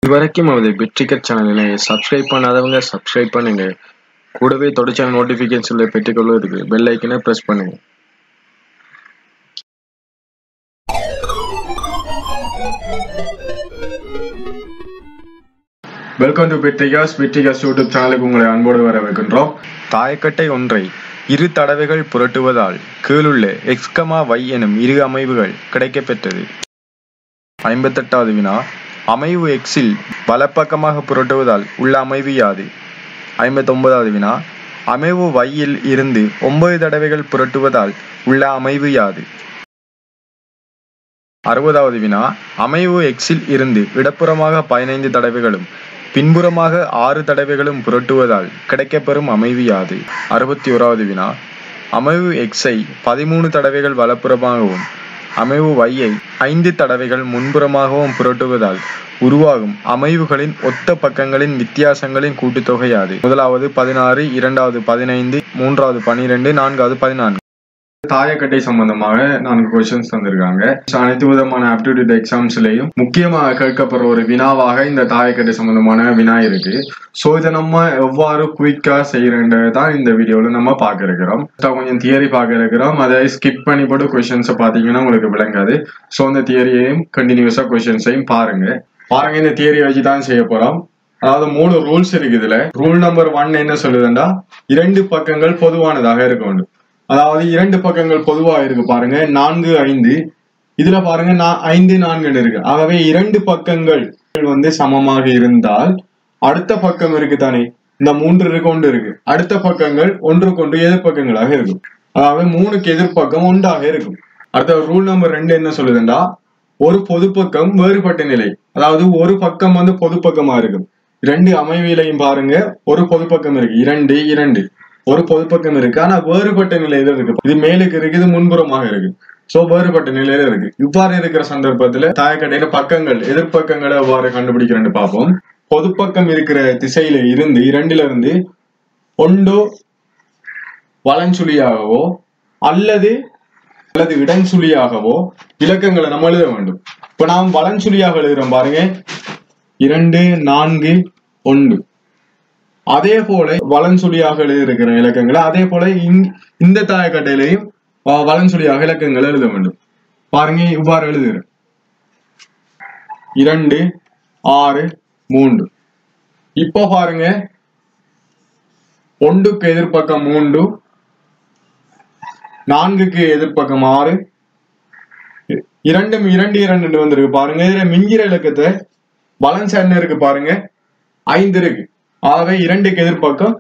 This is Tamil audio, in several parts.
இதுவரைக்கும் நமது பிட்ரிக்கெட் சேனலினை சப்ஸ்கிரைப் பண்ணாதவங்க சப்ஸ்கிரைப் பண்ணுங்க கூடவே தொடர்ச்சியான நோட்டிஃபிகேஷன்ல பெற்றுக்கொள்வதற்கு பெல் ஐக்கனை பிரஸ் பண்ணுங்க வெல்கம் டு பிட்ரிகாஸ் பிட்ரிகாஸ் யூடியூப் சேனலுக்கு உங்களை அன்போடு வரவேற்கின்றோம் தாயக்கட்டை ஒன்றை இரு தடவைகள் புரட்டுவதால் கீழுள்ள எக்ஸ்கமா வை எனும் இரு அமைவுகள் கிடைக்கப்பெற்றது ஐம்பத்தெட்டாவது வினா அமைவு எக்ஸில் வலப்பக்கமாக புரட்டுவதால் உள்ள அமைவு யாது ஐம்பத்தொன்பதாவது வினா அமைவு வையில் இருந்து ஒன்பது தடவைகள் புரட்டுவதால் உள்ள அமைவு யாது அறுபதாவது வினா அமைவு எக்ஸில் இருந்து இடப்புறமாக பதினைந்து தடவைகளும் பின்புறமாக ஆறு தடவைகளும் புரட்டுவதால் கிடைக்கப்பெறும் அமைவு யாது அறுபத்தி ஓராவது வினா அமைவு எக்ஸை பதிமூணு தடவைகள் வலப்புறமாகவும் அமைவு வையை ஐந்து தடவைகள் முன்புறமாகவும் புரட்டுவதால் உருவாகும் அமைவுகளின் ஒத்த பக்கங்களின் வித்தியாசங்களின் கூட்டுத்தொகையாது முதலாவது பதினாறு இரண்டாவது பதினைந்து மூன்றாவது பனிரெண்டு நான்காவது பதினான்கு தாயக்கட்டை சம்பந்தமாக நான்கு கொஸ்டின்ஸ் தந்திருக்காங்க அனைத்து விதமான ஆப்டிடியூட் எக்ஸாம்ஸ்லயும் முக்கியமாக கேட்கப்படுற ஒரு வினாவாக இந்த தாயக்கட்டை சம்பந்தமான வினா இருக்கு ஸோ இதை நம்ம எவ்வாறு குயிக்கா செய்யறன்றது தான் இந்த வீடியோல நம்ம பார்க்க இருக்கிறோம் கொஞ்சம் தியரி பார்க்க இருக்கிறோம் அதை ஸ்கிப் பண்ணி போட்டு கொஸ்டின்ஸை பார்த்தீங்கன்னா உங்களுக்கு விளங்காது ஸோ அந்த தியரியையும் கண்டினியூஸா கொஸ்டின்ஸையும் பாருங்க பாருங்க இந்த தியரியை வச்சு தான் செய்ய போறோம் அதாவது மூணு ரூல்ஸ் இருக்கு இதுல ரூல் நம்பர் ஒன் என்ன சொல்லுதுன்னா இரண்டு பக்கங்கள் பொதுவானதாக இருக்க வேண்டும் அதாவது இரண்டு பக்கங்கள் பொதுவா இருக்கு பாருங்க நான்கு ஐந்து இதுல பாருங்க நான் ஐந்து நான்குன்னு இருக்கு ஆகவே இரண்டு பக்கங்கள் வந்து சமமாக இருந்தால் அடுத்த பக்கம் இருக்கு தானே இந்த மூன்று கொண்டு இருக்கு அடுத்த பக்கங்கள் ஒன்றுக்கொன்று எதிர்ப்பக்கங்களாக இருக்கும் அதாவது மூணுக்கு எதிர்ப்பக்கம் ஒன்றாக இருக்கும் அடுத்த ரூல் நம்பர் ரெண்டு என்ன சொல்லுதுண்டா ஒரு பொதுப்பக்கம் வேறுபட்ட நிலை அதாவது ஒரு பக்கம் வந்து பொதுப்பக்கமா இருக்கும் ரெண்டு அமைவிலையும் பாருங்க ஒரு பொதுப்பக்கம் இருக்கு இரண்டு இரண்டு ஒரு பொதுப்பக்கம் இருக்கு ஆனா வேறுபட்ட நிலையில இருக்கு இது மேலுக்கு இருக்கு இது முன்புறமாக இருக்கு சோ வேறுபட்ட நிலையில இருக்கு இவ்வாறு இருக்கிற சந்தர்ப்பத்துல தாயக்கட்டையில பக்கங்கள் எதிர்ப்பக்கங்களை எவ்வாறு கண்டுபிடிக்கிறேன்னு பார்ப்போம் பொதுப்பக்கம் இருக்கிற திசையில இருந்து இரண்டுல இருந்து ஒண்டோ வலஞ்சுழியாகவோ அல்லது அல்லது இடஞ்சுழியாகவோ இலக்கங்களை நம்ம எழுத வேண்டும் இப்ப நாம் வலஞ்சுழியாக எழுதுறோம் பாருங்க இரண்டு நான்கு ஒன்று அதே போல வலன்சுழியாக எழுதியிருக்கிற இலக்கங்களை அதே போல இந்த தாயக்கட்டையிலையும் வலன்சுழியாக இலக்கங்கள் எழுத வேண்டும் பாருங்க இவ்வாறு எழுதுகிறேன் இரண்டு ஆறு மூன்று இப்போ பாருங்க ஒன்றுக்கு எதிர்ப்பக்கம் மூன்று நான்குக்கு எதிர்ப்பக்கம் ஆறு இரண்டும் இரண்டு இரண்டு வந்திருக்கு பாருங்க இதுல மிஞ்சிற இலக்கத்தை வலன்ஸ் என்ன இருக்கு பாருங்க ஐந்து இருக்கு ஆகவே இரண்டுக்கு எதிர்ப்பக்கம்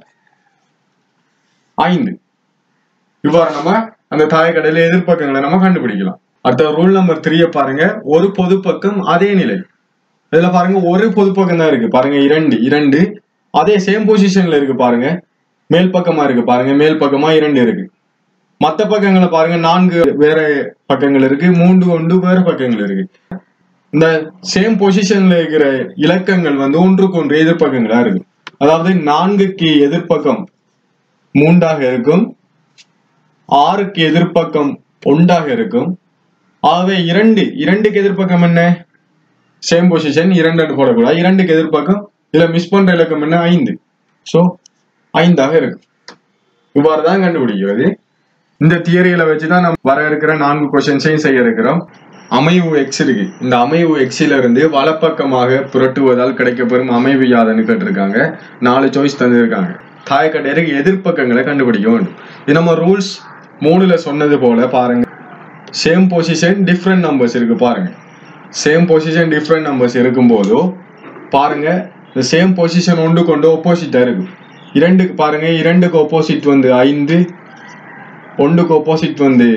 ஐந்து இவ்வாறு நம்ம அந்த தாயக்கடையில எதிர்ப்பக்கங்களை நம்ம கண்டுபிடிக்கலாம் அடுத்த ரூல் நம்பர் த்ரீய பாருங்க ஒரு பொதுப்பக்கம் அதே நிலை இதுல பாருங்க ஒரு பொதுப்பக்கம் தான் இருக்கு பாருங்க இரண்டு இரண்டு அதே சேம் பொசிஷன்ல இருக்கு பாருங்க மேல் பக்கமா இருக்கு பாருங்க மேல் பக்கமா இரண்டு இருக்கு மத்த பக்கங்களை பாருங்க நான்கு வேற பக்கங்கள் இருக்கு மூன்று ஒன்று வேற பக்கங்கள் இருக்கு இந்த சேம் பொசிஷன்ல இருக்கிற இலக்கங்கள் வந்து ஒன்றுக்கு ஒன்று எதிர்ப்பக்கங்களா இருக்கு அதாவது நான்குக்கு எதிர்ப்பக்கம் மூன்றாக இருக்கும் ஆறுக்கு எதிர்ப்பக்கம் ஒன்றாக இருக்கும் ஆகவே இரண்டு இரண்டுக்கு எதிர்ப்பக்கம் என்ன சேம் பொசிஷன் இரண்டு போடக்கூடாது இரண்டுக்கு எதிர்ப்பக்கம் இதுல மிஸ் பண்ற இலக்கம் என்ன ஐந்து சோ ஐந்தாக இருக்கும் இவ்வாறு தான் கண்டுபிடிக்கிறது இந்த தியரியில வச்சுதான் நம்ம வர இருக்கிற நான்கு கொஸ்டின்ஸையும் செய்ய இருக்கிறோம் அமைவு எக்ஸ் இருக்கு இந்த அமைவு எக்ஸில இருந்து வலப்பக்கமாக புரட்டுவதால் கிடைக்கப்பெறும் அமைவு யாதன்னு கேட்டிருக்காங்க நாலு சாய்ஸ் தந்திருக்காங்க தாயக்கட்டையருக்கு எதிர்ப்பக்கங்களை கண்டுபிடிக்க வேண்டும் இது நம்ம ரூல்ஸ் மூணுல சொன்னது போல பாருங்க சேம் பொசிஷன் டிஃப்ரெண்ட் நம்பர்ஸ் இருக்கு பாருங்க சேம் பொசிஷன் டிஃப்ரெண்ட் நம்பர்ஸ் இருக்கும் போதோ பாருங்க இந்த சேம் பொசிஷன் ஒன்று கொண்டு ஒப்போசிட்டா இருக்கு இரண்டுக்கு பாருங்க இரண்டுக்கு ஒப்போசிட் வந்து ஐந்து ஒன்றுக்கு ஒப்போசிட் வந்து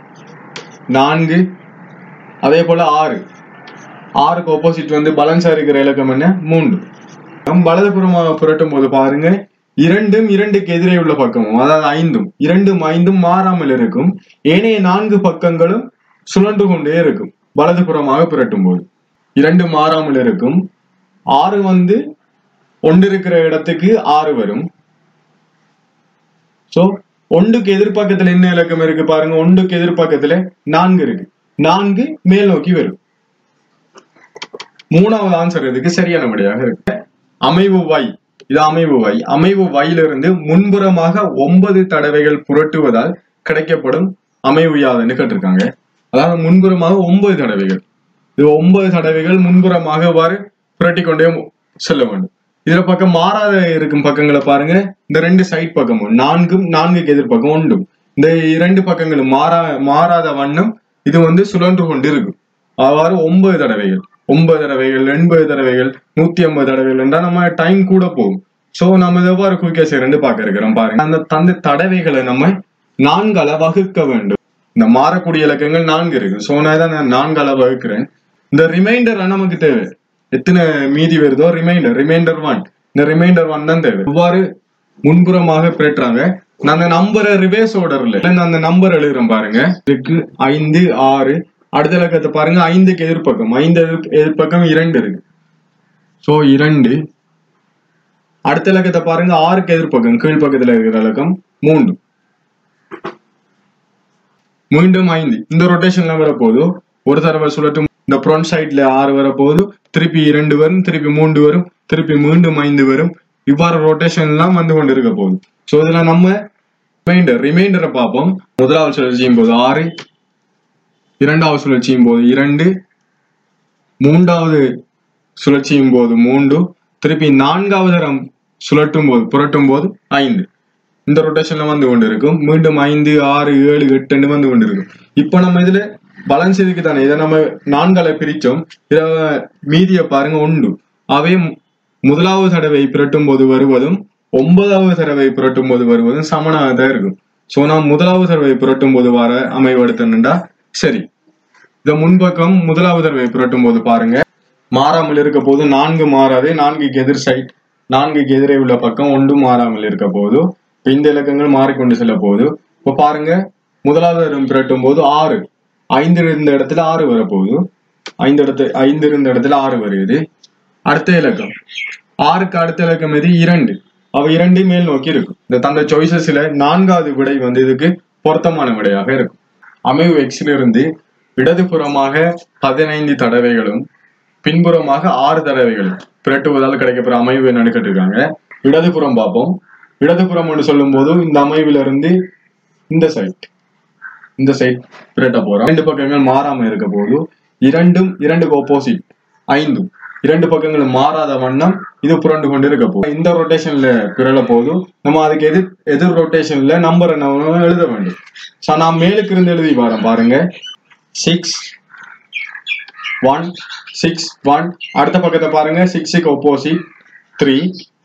நான்கு அதே போல ஆறு ஆறுக்கு ஆப்போசிட் வந்து பலன்ஸா இருக்கிற இலக்கம் என்ன மூன்று நம் வலதுபுறமாக புரட்டும் போது பாருங்க இரண்டும் இரண்டுக்கு எதிரே உள்ள பக்கமும் அதாவது ஐந்தும் இரண்டும் ஐந்தும் மாறாமல் இருக்கும் ஏனைய நான்கு பக்கங்களும் சுழன்று கொண்டே இருக்கும் வலதுபுறமாக புரட்டும் போது இரண்டு மாறாமல் இருக்கும் ஆறு வந்து ஒன்று இருக்கிற இடத்துக்கு ஆறு வரும் சோ ஒன்றுக்கு எதிர்பக்கத்துல என்ன இலக்கம் இருக்கு பாருங்க ஒன்றுக்கு எதிர்பக்கத்துல நான்கு இருக்கு நான்கு மேல் நோக்கி வரும் மூணாவது ஆன்சர் இதுக்கு சரியான விடையாக இருக்கு அமைவு வை இது அமைவு வை அமைவு வையிலிருந்து முன்புறமாக ஒன்பது தடவைகள் புரட்டுவதால் கிடைக்கப்படும் அமைவு யாதுன்னு கேட்டிருக்காங்க அதாவது முன்புறமாக ஒன்பது தடவைகள் இது ஒன்பது தடவைகள் முன்புறமாக இவ்வாறு புரட்டி கொண்டே செல்ல வேண்டும் இதுல பக்கம் மாறாத இருக்கும் பக்கங்களை பாருங்க இந்த ரெண்டு சைட் பக்கமும் நான்கும் நான்குக்கு எதிர்பக்கம் உண்டும் இந்த இரண்டு பக்கங்களும் மாறா மாறாத வண்ணம் இது வந்து சுழன்று கொண்டு இருக்கும் அவ்வாறு ஒன்பது தடவைகள் ஒன்பது தடவைகள் எண்பது தடவைகள் நூத்தி ஐம்பது தடவைகள் என்றால் நம்ம டைம் கூட போகும் சோ நம்ம இதை எவ்வாறு குயிக்க செய்யறேன்னு பார்க்க இருக்கிறோம் பாருங்க அந்த தந்த தடவைகளை நம்ம நான்கால வகுக்க வேண்டும் இந்த மாறக்கூடிய இலக்கங்கள் நான்கு இருக்கு சோ நான் இதை நான் நான்கால வகுக்கிறேன் இந்த ரிமைண்டர் நமக்கு தேவை எத்தனை மீதி வருதோ ரிமைண்டர் ரிமைண்டர் ஒன் இந்த ரிமைண்டர் ஒன் தான் தேவை இவ்வாறு முன்புறமாக பெற்றாங்க நான் அந்த நம்பரை ரிவேர்ஸ் ஓர்டர்ல நான் அந்த நம்பர் எழுதுறேன் பாருங்க இதுக்கு ஐந்து ஆறு அடுத்த இலக்கத்தை பாருங்க ஐந்துக்கு எதிர்ப்பக்கம் ஐந்து எதிர் எதிர்ப்பக்கம் இரண்டு இருக்கு சோ இரண்டு அடுத்த இலக்கத்தை பாருங்க ஆறுக்கு எதிர்ப்பக்கம் கீழ்ப்பக்கத்துல இருக்கிற இலக்கம் மூன்று மீண்டும் ஐந்து இந்த ரொட்டேஷன்ல வரப்போது ஒரு தடவை சுழட்டும் இந்த ஃப்ரண்ட் சைட்ல ஆறு வரப்போது திருப்பி இரண்டு வரும் திருப்பி மூன்று வரும் திருப்பி மீண்டும் ஐந்து வரும் இவ்வாறு ரொட்டேஷன் எல்லாம் வந்து கொண்டு இருக்க போகுது சோ இதுல நம்ம ரிமைண்டர் ரிமைண்டரை பார்ப்போம் முதலாவது சுழற்சியும் போது ஆறு இரண்டாவது சுழற்சியும் போது இரண்டு மூன்றாவது சுழற்சியும் போது மூன்று திருப்பி நான்காவது தரம் சுழற்றும் போது புரட்டும் போது ஐந்து இந்த ரொட்டேஷன்ல வந்து கொண்டு இருக்கும் மீண்டும் ஐந்து ஆறு ஏழு எட்டுன்னு வந்து கொண்டு இருக்கும் இப்போ நம்ம இதுல பலன்ஸ் இதுக்கு தானே இதை நம்ம நான்கால பிரிச்சோம் இத மீதியை பாருங்க உண்டு அவை முதலாவது தடவை புரட்டும் போது வருவதும் ஒன்பதாவது தடவை புரட்டும் போது வருவதும் சமனாக தான் இருக்கும் சோ நான் முதலாவது தடவை புரட்டும் போது வர அமைவெடுத்தா சரி இத முன்பக்கம் முதலாவது தடவை புரட்டும் போது பாருங்க மாறாமல் இருக்க போது நான்கு மாறாது நான்குக்கு எதிர் சைட் நான்குக்கு எதிரே உள்ள பக்கம் ஒன்றும் மாறாமல் இருக்க போது இப்ப இந்த இலக்கங்கள் மாறிக்கொண்டு செல்ல போகுது இப்ப பாருங்க முதலாவது தடவை புரட்டும் போது ஆறு ஐந்து இருந்த இடத்துல ஆறு வரப்போகுது ஐந்து இடத்து ஐந்து இருந்த இடத்துல ஆறு வருது அடுத்த இலக்கம் ஆறுக்கு அடுத்த இலக்கம் எது இரண்டு அவ இரண்டு மேல் நோக்கி இருக்கும் இந்த தந்த சாய்ஸஸ்ல நான்காவது விடை வந்து இதுக்கு பொருத்தமான விடையாக இருக்கும் அமைவு எக்ஸில் இருந்து இடதுபுறமாக பதினைந்து தடவைகளும் பின்புறமாக ஆறு தடவைகளும் பிரட்டுவதால் கிடைக்கப்பெற அமைவு என்னன்னு கேட்டிருக்காங்க இடதுபுறம் பார்ப்போம் இடதுபுறம் என்று சொல்லும் போது இந்த அமைவில இருந்து இந்த சைட் இந்த சைட் பிரட்ட போறோம் ரெண்டு பக்கங்கள் மாறாம இருக்க போது இரண்டும் இரண்டுக்கு ஆப்போசிட் ஐந்தும் இரண்டு பக்கங்களும் மாறாத வண்ணம் இது புரண்டு கொண்டு இருக்க போகுது இந்த ரொட்டேஷன்ல பிறல போதும் நம்ம அதுக்கு எதிர் எதிர் ரொட்டேஷன்ல நம்பர் என்ன எழுத வேண்டும் சோ நான் மேலுக்கு இருந்து எழுதி வரேன் பாருங்க சிக்ஸ் ஒன் சிக்ஸ் ஒன் அடுத்த பக்கத்தை பாருங்க சிக்ஸுக்கு ஒப்போசிட் த்ரீ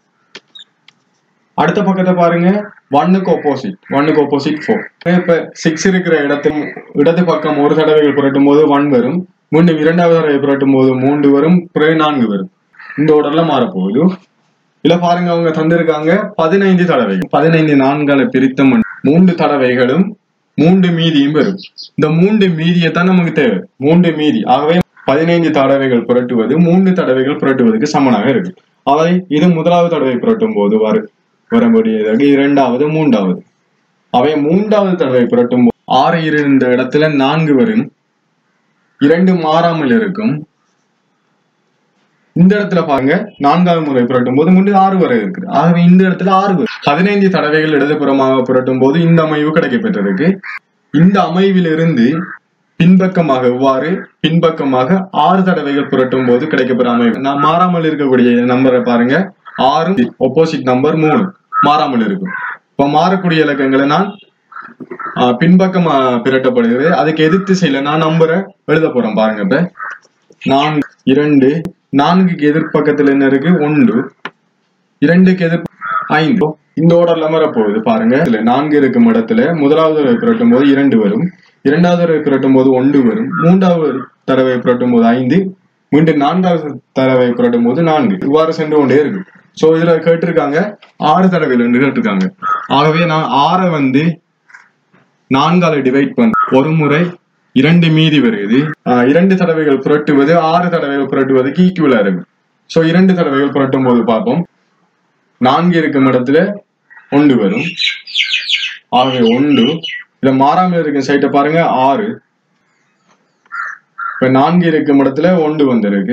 அடுத்த பக்கத்தை பாருங்க ஒன்னுக்கு ஒப்போசிட் ஒன்னுக்கு ஒப்போசிட் ஃபோர் இப்ப சிக்ஸ் இருக்கிற இடத்துல இடது பக்கம் ஒரு தடவைகள் புரட்டும் போது ஒன் வரும் மீண்டும் இரண்டாவது தடவை புரட்டும் போது மூன்று வரும் பிறகு நான்கு வரும் இந்த ஓர்டர்ல மாறப்போகுது இல்ல பாருங்க அவங்க தந்திருக்காங்க பதினைந்து தடவைகள் பதினைந்து நான்கால பிரித்தம் மூன்று தடவைகளும் மூன்று மீதியும் வரும் இந்த மூன்று மீதியை தான் நமக்கு தேவை மூன்று மீதி ஆகவே பதினைந்து தடவைகள் புரட்டுவது மூன்று தடவைகள் புரட்டுவதற்கு சமனாக இருக்கு அவை இது முதலாவது தடவை புரட்டும் போது வரு வரக்கூடியதாக இரண்டாவது மூன்றாவது அவை மூன்றாவது தடவை புரட்டும் போது ஆறு இருந்த இடத்துல நான்கு வரும் இரண்டு மாறாமல் இருக்கும் இந்த இடத்துல பாருங்க நான்காவது முறை புரட்டும் போது முன்பு ஆறு வரை இருக்குது ஆகவே இந்த இடத்துல ஆறு வரும் பதினைந்து தடவைகள் இடதுபுறமாக புரட்டும் போது இந்த அமைவு கிடைக்கப்பெற்றிருக்கு இந்த அமைவிலிருந்து பின்பக்கமாக இவ்வாறு பின்பக்கமாக ஆறு தடவைகள் புரட்டும் போது கிடைக்கப்பெற அமைவு நான் மாறாமல் இருக்கக்கூடிய நம்பரை பாருங்க ஆறு ஒப்போசிட் நம்பர் மூணு மாறாமல் இருக்கும் இப்ப மாறக்கூடிய இலக்கங்களை நான் ஆஹ், பின்பக்கம் ஆஹ், பிரட்டப்படுகிறது அதுக்கு எதிர்த்து செய்யல நான் நம்பரை எழுத போறேன் பாருங்க இப்ப நான்கு இரண்டு நான்குக்கு எதிர்பக்கத்துல என்ன இருக்கு ஒன்று இரண்டுக்கு எதிர் ஐந்து இந்த ஓர்டர்ல வரப்போகுது பாருங்க இதுல நான்கு இருக்கும் இடத்துல முதலாவது தடவை புரட்டும் போது இரண்டு வரும் இரண்டாவது தடவை புரட்டும் போது ஒன்று வரும் மூன்றாவது தடவை புரட்டும் போது ஐந்து மீண்டும் நான்காவது தடவை புரட்டும் போது நான்கு இவ்வாறு சென்று கொண்டே இருக்கு சோ இதுல கேட்டிருக்காங்க ஆறு தடவைகள் என்று கேட்டிருக்காங்க ஆகவே நான் ஆறை வந்து நான்கால டிவைட் பண்ண ஒரு முறை இரண்டு மீதி வருது ஆஹ் இரண்டு தடவைகள் புரட்டுவது ஆறு தடவைகள் புரட்டுவதுக்கு ஈக்குவலா இருக்கு சோ இரண்டு தடவைகள் புரட்டும் போது பார்ப்போம் நான்கு இருக்கும் இடத்துல ஒன்று வரும் ஆகவே ஒன்று இதுல மாறாமல் இருக்கும் சைட்டை பாருங்க ஆறு இப்ப நான்கு இருக்கும் இடத்துல ஒன்று வந்திருக்கு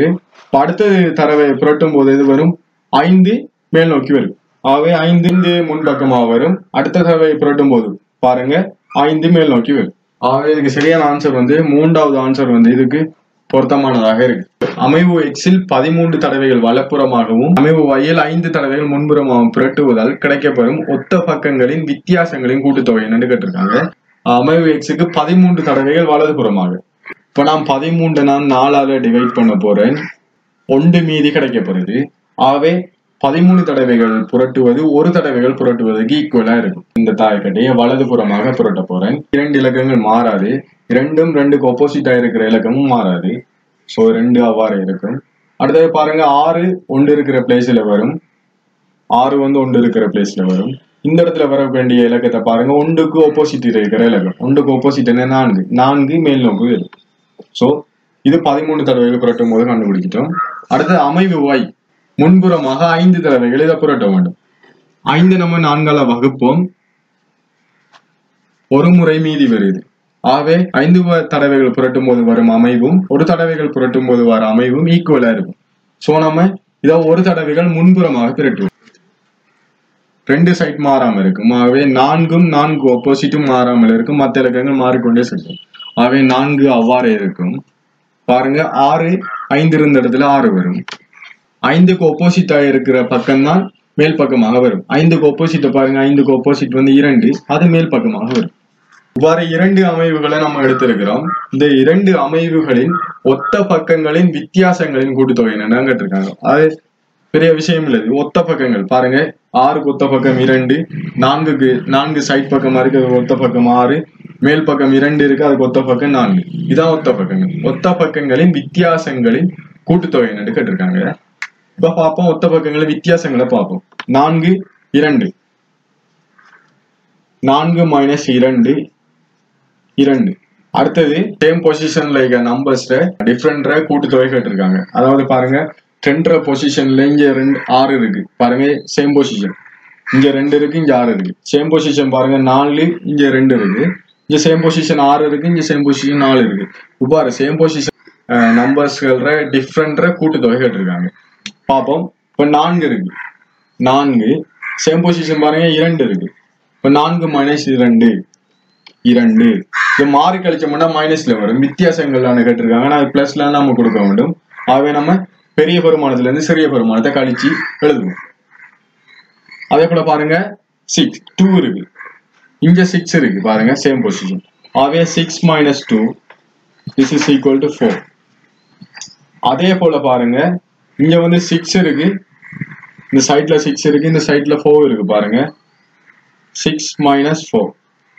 இப்ப அடுத்தது தடவை புரட்டும் போது இது வரும் ஐந்து மேல் நோக்கி வரும் ஆகவே ஐந்து இந்த முன்பக்கமாக வரும் அடுத்த தடவை புரட்டும் போது பாருங்க ஐந்து மேல் நோக்கி வரும் ஆகவே இதுக்கு சரியான ஆன்சர் வந்து மூன்றாவது ஆன்சர் வந்து இதுக்கு பொருத்தமானதாக இருக்கு அமைவு எக்ஸில் பதிமூன்று தடவைகள் வலப்புறமாகவும் அமைவு வயல் ஐந்து தடவைகள் முன்புறமாகவும் புரட்டுவதால் கிடைக்கப்பெறும் ஒத்த பக்கங்களின் வித்தியாசங்களின் கூட்டுத்தொகை என்னன்னு கேட்டிருக்காங்க அமைவு எக்ஸுக்கு பதிமூன்று தடவைகள் வலதுபுறமாக இப்ப நான் பதிமூன்று நான் நாலால டிவைட் பண்ண போறேன் ஒன்று மீதி கிடைக்கப்படுது ஆகவே பதிமூணு தடவைகள் புரட்டுவது ஒரு தடவைகள் புரட்டுவதற்கு ஈக்குவலா இருக்கும் இந்த தாயக்கட்டையை வலதுபுறமாக புரட்ட போறேன் இரண்டு இலக்கங்கள் மாறாது இரண்டும் ரெண்டுக்கு ஒப்போசிட்டா இருக்கிற இலக்கமும் மாறாது ஸோ ரெண்டு அவ்வாறு இருக்கும் அடுத்தது பாருங்க ஆறு ஒன்று இருக்கிற பிளேஸ்ல வரும் ஆறு வந்து ஒன்று இருக்கிற பிளேஸ்ல வரும் இந்த இடத்துல வர வேண்டிய இலக்கத்தை பாருங்க ஒன்றுக்கு ஒப்போசிட் இருக்கிற இலக்கம் ஒன்றுக்கு ஒப்போசிட் என்ன நான்கு நான்கு மேல் நோக்கு வரும் ஸோ இது பதிமூணு தடவைகள் புரட்டும் போது கண்டுபிடிச்சிட்டோம் அடுத்து அமைவு வாய் முன்புறமாக ஐந்து தடவைகள் இதை புரட்ட வேண்டும் ஐந்து நம்ம நான்கால வகுப்போம் ஒரு முறை மீதி வருது ஆகவே ஐந்து வ- தடவைகள் புரட்டும் போது வரும் அமைவும் ஒரு தடவைகள் புரட்டும் போது வர அமைவும் ஈக்குவலா இருக்கும் சோ நம்ம இதை ஒரு தடவைகள் முன்புறமாக புரட்டுவோம் ரெண்டு சைட் மாறாம இருக்கும் ஆகவே நான்கும் நான்கு ஒப்போசிட்டும் மாறாமல் இருக்கும் மற்ற இலக்கங்கள் மாறிக்கொண்டே செல்லும் ஆகவே நான்கு அவ்வாறே இருக்கும் பாருங்க ஆறு ஐந்து இருந்த இடத்துல ஆறு வரும் ஐந்துக்கு ஒப்போசிட்டா இருக்கிற பக்கம் தான் மேல் பக்கமாக வரும் ஐந்துக்கு ஒப்போசிட்ட பாருங்க ஐந்துக்கு ஒப்போசிட் வந்து இரண்டு அது மேல் பக்கமாக வரும் இவ்வாறு இரண்டு அமைவுகளை நம்ம எடுத்திருக்கிறோம் இந்த இரண்டு அமைவுகளின் ஒத்த பக்கங்களின் வித்தியாசங்களின் கூட்டுத்தொகை என்னன்னு கேட்டிருக்காங்க அது பெரிய விஷயம் இல்லை இது ஒத்த பக்கங்கள் பாருங்க ஆறுக்கு ஒத்த பக்கம் இரண்டு நான்குக்கு நான்கு சைட் பக்கமா இருக்கு அது ஒத்த பக்கம் ஆறு மேல் பக்கம் இரண்டு இருக்கு அதுக்கு ஒத்த பக்கம் நான்கு இதான் ஒத்த பக்கங்கள் ஒத்த பக்கங்களின் வித்தியாசங்களின் கூட்டுத்தொகை என்னன்னு கேட்டிருக்காங்க இப்ப பார்ப்போம் ஒத்த பக்கங்களின் வித்தியாசங்களை பார்ப்போம் நான்கு இரண்டு நான்கு மைனஸ் இரண்டு இரண்டு அடுத்தது சேம் பொசிஷன்ல இருக்க நம்பர்ஸ்ல டிஃப்ரெண்ட் கூட்டுத்தொகை கேட்டிருக்காங்க அதாவது பாருங்க டென்ட்ர பொசிஷன்ல இங்க ரெண்டு ஆறு இருக்கு பாருங்க சேம் பொசிஷன் இங்க ரெண்டு இருக்கு இங்க ஆறு இருக்கு சேம் பொசிஷன் பாருங்க நாலு இங்க ரெண்டு இருக்கு இங்க சேம் பொசிஷன் ஆறு இருக்கு இங்க சேம் பொசிஷன் நாலு இருக்கு இவ்வாறு சேம் பொசிஷன் நம்பர்ஸ்கள டிஃப்ரெண்ட் கூட்டுத்தொகை கேட்டிருக்காங்க பார்ப்போம் இப்ப நான்கு இருக்கு நான்கு சேம் பொசிஷன் பாருங்க இரண்டு இருக்கு இப்ப நான்கு மைனஸ் இரண்டு இரண்டு இது மாறி கழிச்சோம்னா மைனஸ்ல வரும் வித்தியாசங்கள்லான கேட்டிருக்காங்க நான் பிளஸ்ல நம்ம கொடுக்க வேண்டும் ஆகவே நம்ம பெரிய பெருமானத்துல இருந்து சிறிய பெருமானத்தை கழிச்சு எழுதுவோம் அதே போல பாருங்க சிக்ஸ் டூ இருக்கு இங்க சிக்ஸ் இருக்கு பாருங்க சேம் பொசிஷன் ஆகவே six minus two this is equal to four அதே போல பாருங்க இங்க வந்து சிக்ஸ் இருக்கு இந்த சைட்ல சிக்ஸ் இருக்கு இந்த சைட்ல ஃபோர் இருக்கு பாருங்க சிக்ஸ் மைனஸ் ஃபோர்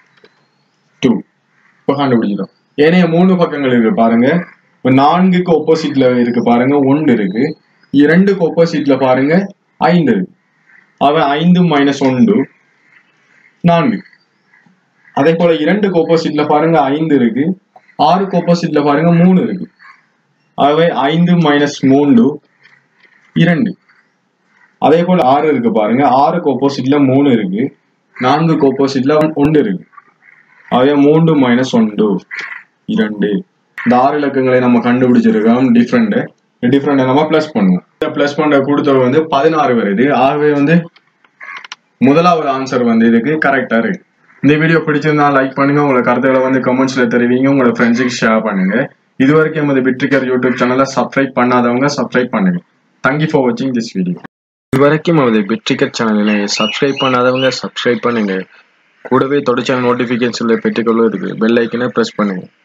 டூ இப்போ கண்டுபிடிச்சிடும் ஏனைய மூணு பக்கங்கள் இருக்கு பாருங்க இப்போ நான்குக்கு ஒப்போசிட்ல இருக்கு பாருங்க ஒன்று இருக்கு இரண்டுக்கு ஒப்போசிட்ல பாருங்க ஐந்து இருக்கு அவன் ஐந்து மைனஸ் ஒன்று நான்கு அதே போல இரண்டுக்கு ஒப்போசிட்ல பாருங்க ஐந்து இருக்கு ஆறுக்கு ஒப்போசிட்ல பாருங்க மூணு இருக்கு ஆகவே ஐந்து மைனஸ் மூன்று இரண்டு அதே போல ஆறு இருக்கு பாருங்க ஆறுக்கு ஒப்போசிட்ல மூணு இருக்கு நான்குக்கு ஒப்போசிட்ல ஒன்று இருக்கு ஆகவே மூன்று மைனஸ் ஒன்று இரண்டு இந்த ஆறு இலக்கங்களை நம்ம கண்டுபிடிச்சிருக்கோம் டிஃப்ரெண்ட் டிஃப்ரெண்ட் நம்ம பிளஸ் பண்ணுவோம் இந்த பிளஸ் பண்ற கூடுதல் வந்து பதினாறு வருது ஆகவே வந்து முதலாவது ஆன்சர் வந்து இதுக்கு கரெக்டா இருக்கு இந்த வீடியோ பிடிச்சிருந்தா லைக் பண்ணுங்க உங்களோட கருத்துக்களை வந்து கமெண்ட்ஸ்ல தெரிவிங்க உங்களோட ஃப்ரெண்ட்ஸுக்கு ஷேர் பண்ணுங்க இது வரைக்கும் எமது விட்ரிகர் யூடியூப் சேனலை சப்ஸ்கிரைப் பண்ணாதவங்க சப்ஸ்கிரைப் பண்ணுங்க தேங்க்யூ ஃபார் வாட்சிங் திஸ் வீடியோ இதுவரைக்கும் நமது பிட்ரிக்கட் சேனலை சப்ஸ்கிரைப் பண்ணாதவங்க சப்ஸ்கிரைப் பண்ணுங்க கூடவே தொடர்ச்சியான நோட்டிஃபிகேஷன்ல பெற்றுக்கொள்வதற்கு பெல் ஐக்கனை பிரஸ் பண்ணுங்க